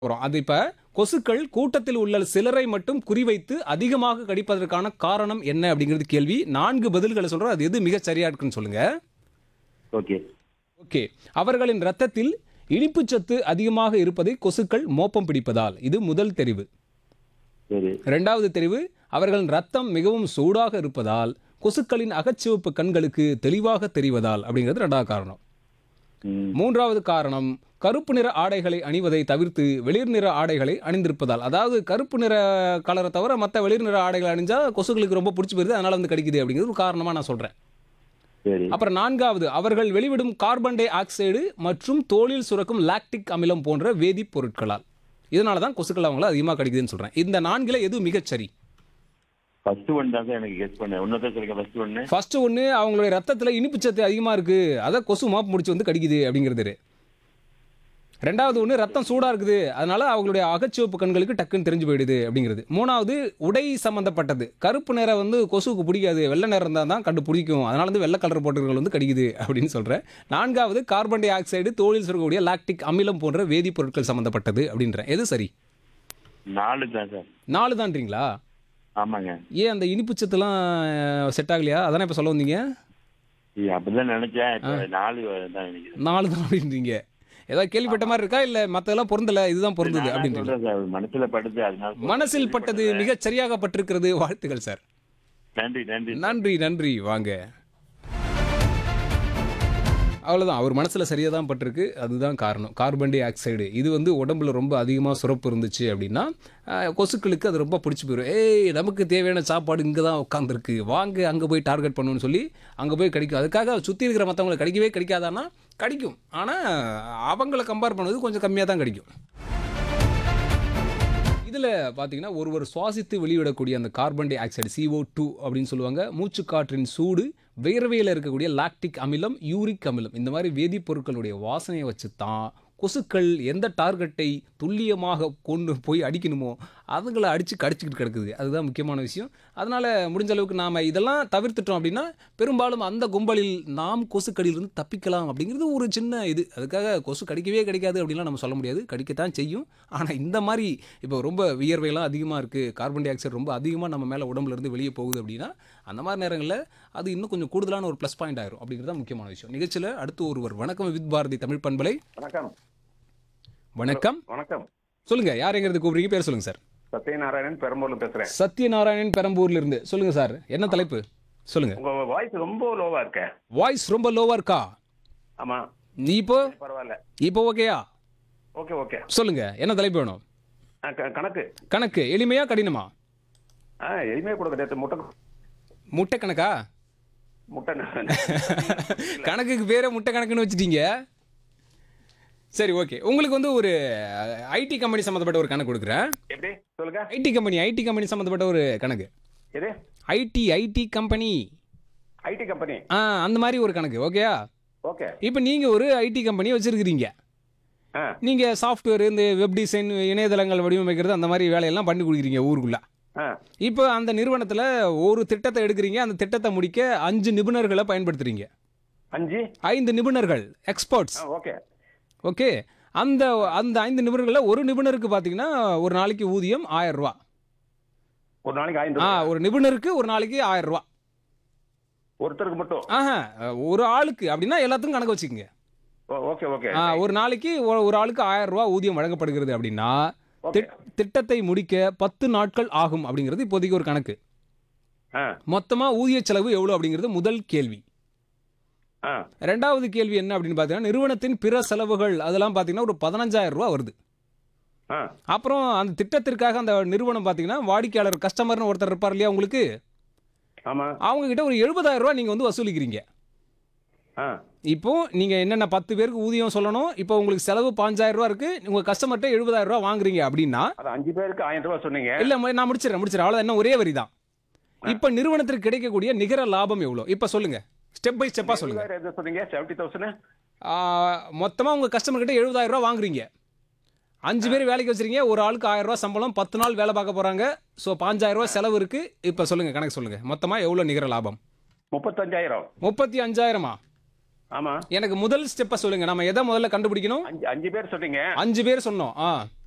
போறோம் அது இப்ப கொசுக்கள் கூட்டத்தில் உள்ள சிலரை மட்டும் குறிவைத்து அதிகமாக கடிப்பதற்கான காரணம் என்ன அப்படிங்கிறது கேள்வி நான்கு பதில்களை சொல்றோம் அது எது மிகச் சரியா இருக்குன்னு சொல்லுங்க ஓகே ஓகே அவர்களின் ரத்தத்தில் இனிப்புச்சத்து அதிகமாக இருப்பதை கொசுக்கள் மோப்பம் பிடிப்பதால் இது முதல் தெரிவு சரி இரண்டாவது தெரிவு அவர்களின் ரத்தம் மிகவும் சூடாக இருப்பதால் கொசுக்களின் அகச்சிவப்பு கண்களுக்கு தெளிவாக தெரிவதால் அப்படிங்கிறது ரெண்டாவது காரணம் ம் மூன்றாவது காரணம் கருப்பு நிற ஆடைகளை அணிவதை தவிர்த்து வெளிர் நிற ஆடைகளை அணிந்திருப்பதால் அதாவது கருப்பு நிற கலரை தவிர மற்ற வெளிர் நிற ஆடைகளை அணிஞ்சா கொசுகளுக்கு ரொம்ப பிடிச்சி போயிருது அதனால வந்து கடிக்குது அப்படிங்கிறது ஒரு காரணமாக நான் சொல்கிறேன் சரி அப்புறம் நான்காவது அவர்கள் வெளிவிடும் கார்பன் டை ஆக்சைடு மற்றும் தோலில் சுரக்கும் லாக்டிக் அமிலம் போன்ற வேதிப்பொருட்களால் இதனால தான் கொசுக்கள் அவங்கள அதிகமாக கடிக்குதுன்னு சொல்கிறேன் இந்த நான்கில் எது மிகச்சரி ஃபர்ஸ்ட் ஒன் தான் சார் எனக்கு கெஸ் பண்ணேன் இன்னொருத்தர் சொல்லுங்க ஃபர்ஸ்ட் ஒன்னு ஃபர்ஸ்ட் ஒன்று அவங்களுடைய ரத்தத்தில் இனிப்புச்சத்து அதிகமாக இருக்குது அதை கொசு மாப்பு முடிச்சு வந்து கடிக்குது அப்படிங்கிறது ரெண்டாவது ஒன்று ரத்தம் சூடாக இருக்குது அதனால அவங்களுடைய அகச்சிவப்பு கண்களுக்கு டக்குன்னு தெரிஞ்சு போயிடுது அப்படிங்கிறது மூணாவது உடை சம்மந்தப்பட்டது கருப்பு நிறம் வந்து கொசுவுக்கு பிடிக்காது வெள்ளை நிறம் இருந்தால் தான் கண்டு பிடிக்கும் அதனால வந்து வெள்ளை கலர் போட்டவர்கள் வந்து கடிக்குது அப்படின்னு சொல்கிறேன் நான்காவது கார்பன் டை ஆக்சைடு தோலில் சுரக்கக்கூடிய லாக்டிக் அமிலம் போன்ற வேதிப்பொருட்கள் சம்மந்தப்பட்டது அப்படின்றேன் எது சரி நாலு தான் சார் நாலு தான்றீங்களா ஆமாங்க ஏன் அந்த இனிப்புச்சத்துலாம் செட் ஆகலையா அதானே இப்போ சொல்ல வந்தீங்க இது அப்படிதான் நினைச்சேன் இப்ப நாலு தான் நினைக்கிறேன் நாலு தான் அப்படின்றீங்க ஏதாவது கேள்விப்பட்ட மாதிரி இருக்கா இல்ல மத்ததெல்லாம் பொருந்தல இதுதான் பொருந்தது நான் அப்படின்றீங்க சொல்றேன் சார் மனசுல படுது அதனால சொல்றேன். மனசில் பட்டது மிகச் சரியாக பட்டிருக்கிறது வாழ்த்துக்கள் சார் நன்றி நன்றி நன்றி நன்றி வாங்க அவ்வளோதான் அவர் மனசில் சரியாக தான் பட்டிருக்கு அதுதான் காரணம் கார்பன் டை ஆக்சைடு இது வந்து உடம்புல ரொம்ப அதிகமாக சுரப்பு இருந்துச்சு அப்படின்னா அஹ், கொசுக்களுக்கு அது ரொம்ப பிடிச்சி போயிடும் ஏய் நமக்கு தேவையான சாப்பாடு இங்கே தான் உட்காந்துருக்கு வாங்க அங்கே போய் டார்கெட் பண்ணணும்னு சொல்லி அங்கே போய் கடிக்கும் அதுக்காக சுற்றி இருக்கிற மற்றவங்களை கடிக்கவே கடிக்காதானா கடிக்கும் ஆனால் அவங்கள கம்பேர் பண்ணுறது கொஞ்சம் கம்மியாக தான் கடிக்கும் இதில் பார்த்தீங்கன்னா ஒருவர் சுவாசித்து வெளியிடக்கூடிய அந்த carbon di oxide CO2 two அப்படின்னு சொல்லுவாங்க மூச்சுக்காற்றின் சூடு வேர்வையில் இருக்கக்கூடிய லாக்டிக் அமிலம் யூரிக் அமிலம் இந்த மாதிரி வேதிப்பொருட்களுடைய வாசனையை வச்சு தான் கொசுக்கள் எந்த டார்கெட்டை துல்லியமாக கொண்டு போய் அடிக்கணுமோ அதுங்களை அடித்து கடிச்சிக்கிட்டு கிடக்குது அதுதான் முக்கியமான விஷயம் அதனால் முடிஞ்ச அளவுக்கு நாம் இதெல்லாம் தவிர்த்துட்டோம் அப்படின்னா பெரும்பாலும் அந்த கும்பலில் நாம் கொசுக்கடியிலிருந்து தப்பிக்கலாம் அப்படிங்கிறது ஒரு சின்ன இது அதுக்காக கொசு கடிக்கவே கிடைக்காது அப்படின்லாம் நம்ம சொல்ல முடியாது கடிக்கத்தான் செய்யும் ஆனால் இந்த மாதிரி இப்போ ரொம்ப வியர்வையெல்லாம் அதிகமாக இருக்குது கார்பன் டை ஆக்சைடு ரொம்ப அதிகமாக நம்ம மேலே உடம்புல இருந்து வெளியே போகுது அப்படின்னா அந்த மாதிரி நேரங்களில் அது இன்னும் கொஞ்சம் கூடுதலான ஒரு ப்ளஸ் பாயிண்ட் ஆயிரும் அப்படிங்கிறது தான் முக்கியமான விஷயம் நிகழ்ச்சியில் அடுத்து ஒருவர் வணக்கம் வித் பாரதி தமிழ் பண்பலை வணக்கம் வணக்கம் வணக்கம் சொல்லுங்க யார் எங்கிறது கூப்பிடுறீங்க பேர் சொல்லுங்க சார் சத்யநாராயணன் பெரம்பூர்ல பேசுறேன் சத்யநாராயணன் பெரம்பூர்ல இருந்து சொல்லுங்க சார் என்ன தலைப்பு சொல்லுங்க உங்க வாய்ஸ் ரொம்ப லோவா இருக்க வாய்ஸ் ரொம்ப லோவா இருக்கா ஆமா நீ இப்போ பரவாயில்ல இப்போ ஓகேயா ஓகே ஓகே சொல்லுங்க என்ன தலைப்பு வேணும் ஆ, க- கணக்கு கணக்கு எளிமையா கடினமா ஆ எதுவுமே கொடுக்க நேற்று முட்டை முட்டை கணக்கா முட்டை கணக்குக்கு பேரே முட்டை கணக்குன்னு வச்சுட்டீங்க சரி ஓகே உங்களுக்கு வந்து ஒரு ஐடி கம்பெனி சம்மந்தப்பட்ட ஒரு கணக்கு கொடுக்குறேன் எப்படி சொல்லுங்க ஐடி கம்பெனி ஐடி கம்பெனி சம்மந்தப்பட்ட ஒரு கணக்கு எது IT IT company IT company ஆ அந்த மாதிரி ஒரு கணக்கு ஓகேயா ஓகே இப்போ நீங்கள் ஒரு ஐடி கம்பெனி வச்சுருக்கிறீங்க ஆ நீங்கள் சாஃப்ட்வேர் இந்த வெப் டிசைன் இணையதளங்கள் வடிவமைக்கிறது அந்த மாதிரி வேலையெல்லாம் பண்ணி கொடுக்குறீங்க ஊருக்குள்ள ஆ இப்போ அந்த நிறுவனத்தில் ஒரு திட்டத்தை எடுக்கிறீங்க அந்த திட்டத்தை முடிக்க அஞ்சு நிபுணர்களை பயன்படுத்துறீங்க அஞ்சு ஐந்து நிபுணர்கள் எக்ஸ்பர்ட்ஸ் ஆ ஓகே ஓகே அந்த அந்த ஐந்து நிபுணர்களில் ஒரு நிபுணருக்கு பார்த்தீங்கன்னா ஒரு நாளைக்கு ஊதியம் ஆயிரம் ரூபா ஒரு நாளைக்கு ஆ ஆயிரம் ஒரு நிபுணருக்கு ஒரு நாளைக்கு ஆயிரம் ரூபா ஒருத்தருக்கு மட்டும் ஆஹா ஒரு ஆளுக்கு அப்படின்னா எல்லாத்துக்கும் கணக்கு வச்சுக்கோங்க ஓ, ஓகே ஓகே ஆ, ஒரு நாளைக்கு ஒரு- ஒரு ஆளுக்கு ஆயிரம் ரூபா ஊதியம் வழங்கப்படுகிறது அப்படின்னா ஓகே திட்- திட்டத்தை முடிக்க பத்து நாட்கள் ஆகும் அப்படிங்கிறது இப்போதைக்கு ஒரு கணக்கு ஆ மொத்தமா ஊதிய செலவு எவ்வளவு அப்படிங்கிறது முதல் கேள்வி ஆ ரெண்டாவது கேள்வி என்ன அப்படின்னு பார்த்தீங்கன்னா நிறுவனத்தின் பிற செலவுகள் அதெல்லாம் பார்த்தீங்கன்னா ஒரு பதினஞ்சாயிரம் ரூபா வருது ஆ அப்புறம் அந்த திட்டத்திற்காக அந்த நிறுவனம் பார்த்தீங்கன்னா வாடிக்கையாளர் கஸ்டமர்னு ஒருத்தர் இருப்பார் இல்லையா உங்களுக்கு ஆமா அவங்க கிட்ட ஒரு எழுபதாயிரம் ரூபா நீங்க வந்து வசூலிக்கிறீங்க ஆ இப்போ நீங்க என்னென்ன பத்து பேருக்கு ஊதியம் சொல்லணும் இப்போ உங்களுக்கு செலவு பாஞ்சாயிரம் ரூபா இருக்கு உங்க கஸ்டமர்கிட்ட எழுபதாயிரம் ரூபா வாங்குறீங்க அப்படின்னா அது அஞ்சு பேருக்கு ஆயிரம் ரூபாய் சொன்னீங்க இல்ல மு- நான் முடிச்சிடறேன் முடிச்சிடறேன் அவ்வளவு என்ன ஒரே வரி தான் இப்ப நிறுவனத்திற்கு கிடைக்கக்கூடிய நிகர லாபம் எவ்வளவு இப்ப சொல்லுங்க ஸ்டெப் பை ஸ்டெப்பா சொல்லுங்க எழுபதாயிரம் எது சொன்னீங்க செவன்டி தௌசண்ட் ஆ, மொத்தமா உங்க கஸ்டமர் கிட்ட எழுபதாயிரம் ரூபா வாங்குறீங்க அஞ்சு பேர் வேலைக்கு வச்சிருக்கீங்க ஒரு ஆளுக்கு ஆயிரம் ரூபாய் சம்பளம் பத்து நாள் வேலை பார்க்க போறாங்க ஸோ பாஞ்சாயிரம் ரூபாய் செலவு இருக்கு இப்ப சொல்லுங்க கணக்கு சொல்லுங்க மொத்தமா எவ்வளவு நிகர லாபம் முப்பத்தஞ்சாயிரம் முப்பத்தி அஞ்சாயிரமா ஆமா எனக்கு முதல் ஸ்டெப்பை சொல்லுங்க நம்ம எதை முதல்ல கண்டுபிடிக்கணும் அஞ்சு அஞ்சு பேர் சொன்னீங்க அஞ்சு பேர் சொன்னோம் ஆ